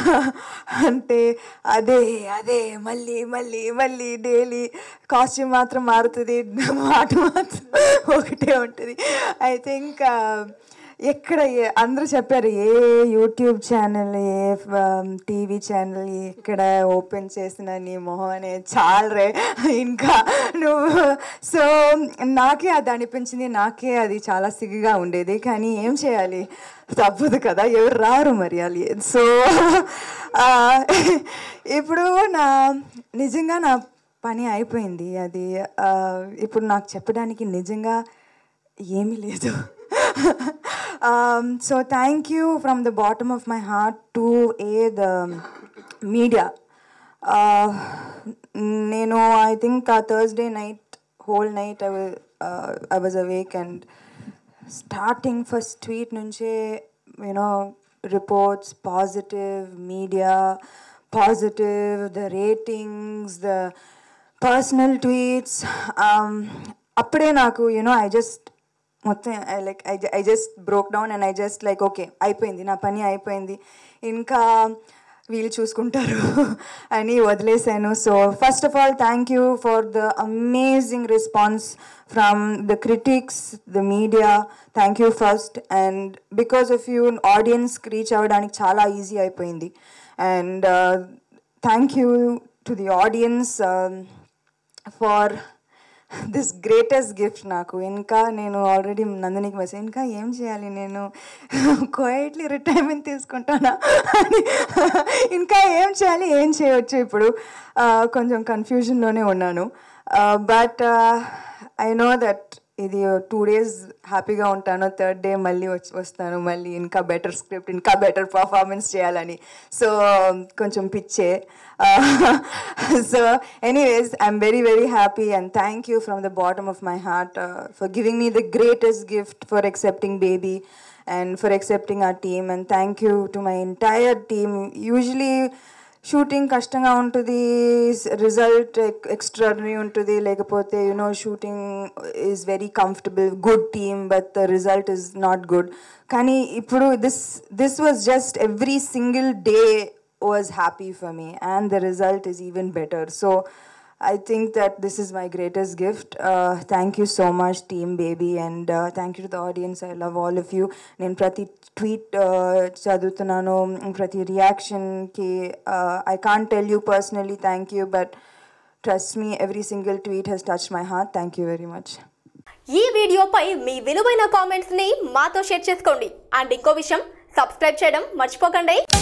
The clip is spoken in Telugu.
అంటే అదే అదే మళ్ళీ మళ్ళీ మళ్ళీ డైలీ కాస్ట్యూమ్ మాత్రం మారుతుంది మాట మాత్రం ఒకటే ఉంటుంది ఐ థింక్ ఎక్కడ ఏ- అందరూ చెప్పారు ఏ యూట్యూబ్ ఛానల్ ఏ టీవీ ఛానల్ ఎక్కడ ఓపెన్ చేసిన నీ మొహం అనే చాలరే ఇంకా నువ్వు సో నాకే అది అనిపించింది నాకే అది చాలా సిగ్గుగా ఉండేది కానీ ఏం చేయాలి తప్పదు కదా ఎవరు రారు మరి అది సో ఇప్పుడు నా నిజంగా నా పని అయిపోయింది అది ఆ, ఇప్పుడు నాకు చెప్పడానికి నిజంగా ఏమీ లేదు so thank you from the bottom of my heart to uh the media నేను I think uh Thursday night whole night I I was awake and starting first tweet నుంచే you know reports positive media positive the ratings the personal tweets అప్పుడే నాకు యూనో ఐ జస్ట్ మొత్తం I like I I just broke down and I just like okay అయిపోయింది నా పని అయిపోయింది ఇంకా వీళ్ళు చూసుకుంటారు అని వదిలేశాను so first of all thank you for the amazing response from the critics the media thank you first and because of you ఆడియన్స్కి రీచ్ అవ్వడానికి చాలా ఈజీ అయిపోయింది and thank you to the audience for this greatest gift నాకు ఇంకా నేను ఆల్రెడీ నందినికి మెసేజ్ ఇంకా ఏం చేయాలి నేను క్వైట్లీ రిటైర్మెంట్ తీసుకుంటానా అని ఇంకా ఏం చేయాలి ఏం చేయొచ్చు ఇప్పుడు ఆ, కొంచెం కన్ఫ్యూజన్లోనే ఉన్నాను బట్ ఐ నో దట్ ఇది టూ డేస్ హ్యాపీగా ఉంటాను థర్డ్ డే మళ్ళీ వచ్చి వస్తాను మళ్ళీ ఇంకా బెటర్ స్క్రిప్ట్ ఇంకా బెటర్ పర్ఫార్మెన్స్ చేయాలని సో కొంచెం పిచ్చే so anyways I'm very very happy and thank you from the bottom of my heart for giving me the greatest gift for accepting baby and for accepting our team and thank you to my entire team usually shooting కష్టంగా ఉంటుంది రిజల్ట్ ఎక్స్ట్రాడనరీ ఉంటుంది లేకపోతే you know shooting is very comfortable good team but the result is not good కానీ ఇప్పుడు this this was just every single day was happy for me and the result is even better so I think that this is my greatest gift. Uh, thank you so much, Team Baby, and uh, thank you to the audience. I love all of you. నేను ప్రతి ట్వీట్ చదువుతున్నాను ప్రతి రియాక్షన్కి I can't tell you personally thank you but trust me every single tweet has touch my heart thank you very much ఈ వీడియోపై మీ విలువైన కామెంట్స్ ని మాతో షేర్ చేసుకోండి అండ్ ఇంకో విషయం సబ్స్క్రైబ్ చేయడం మర్చిపోకండి